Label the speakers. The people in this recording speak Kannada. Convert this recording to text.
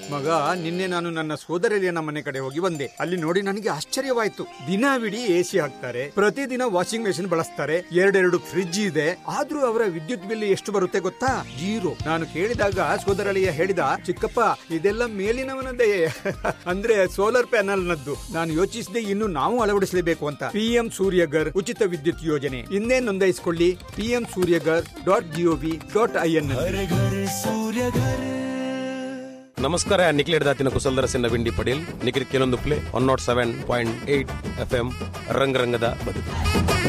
Speaker 1: ಮಗ ನಿನ್ನೆ ನಾನು ನನ್ನ ಸೋದರಳಿಯನ ಮನೆ ಕಡೆ ಹೋಗಿ ಬಂದೆ ಅಲ್ಲಿ ನೋಡಿ ನನಗೆ ಆಶ್ಚರ್ಯವಾಯ್ತು ದಿನವಿಡೀ ಎಸಿ ಹಾಕ್ತಾರೆ ಪ್ರತಿದಿನ ವಾಷಿಂಗ್ ಮೆಷಿನ್ ಬಳಸ್ತಾರೆ ಎರಡೆರಡು ಫ್ರಿಡ್ಜ್ ಇದೆ ಆದ್ರೂ ಅವರ ವಿದ್ಯುತ್ ಬಿಲ್ ಎಷ್ಟು ಬರುತ್ತೆ ಗೊತ್ತಾ ಜೀರೋ ನಾನು ಕೇಳಿದಾಗ ಸೋದರಳಿಯ ಹೇಳಿದ ಚಿಕ್ಕಪ್ಪ ಇದೆಲ್ಲ ಮೇಲಿನವನದೇ ಅಂದ್ರೆ ಸೋಲಾರ್ ಪ್ಯಾನಲ್ ನದ್ದು ನಾನು ಯೋಚಿಸಿದೆ ಇನ್ನು ನಾವು ಅಳವಡಿಸಲೇಬೇಕು ಅಂತ ಪಿಎಂ ಸೂರ್ಯಗರ್ ಉಚಿತ ವಿದ್ಯುತ್ ಯೋಜನೆ ಇನ್ನೇ ನೋಂದಾಯಿಸಿಕೊಳ್ಳಿ PM Suryaghar dot GOV dot I N
Speaker 2: ನಮಸ್ಕಾರ ನಿಖಿಲ್ ದಾತಿನ ಕುಸಲ್ದರಸಿನ ವಿಂಡಿ ಪಡೇಲ್ ನಿಖಿಲ್ ಕೆಲವೊಂದು ಪ್ಲೇ one not seven point eight F M ರಂಗರಂಗದ ಬದುಕು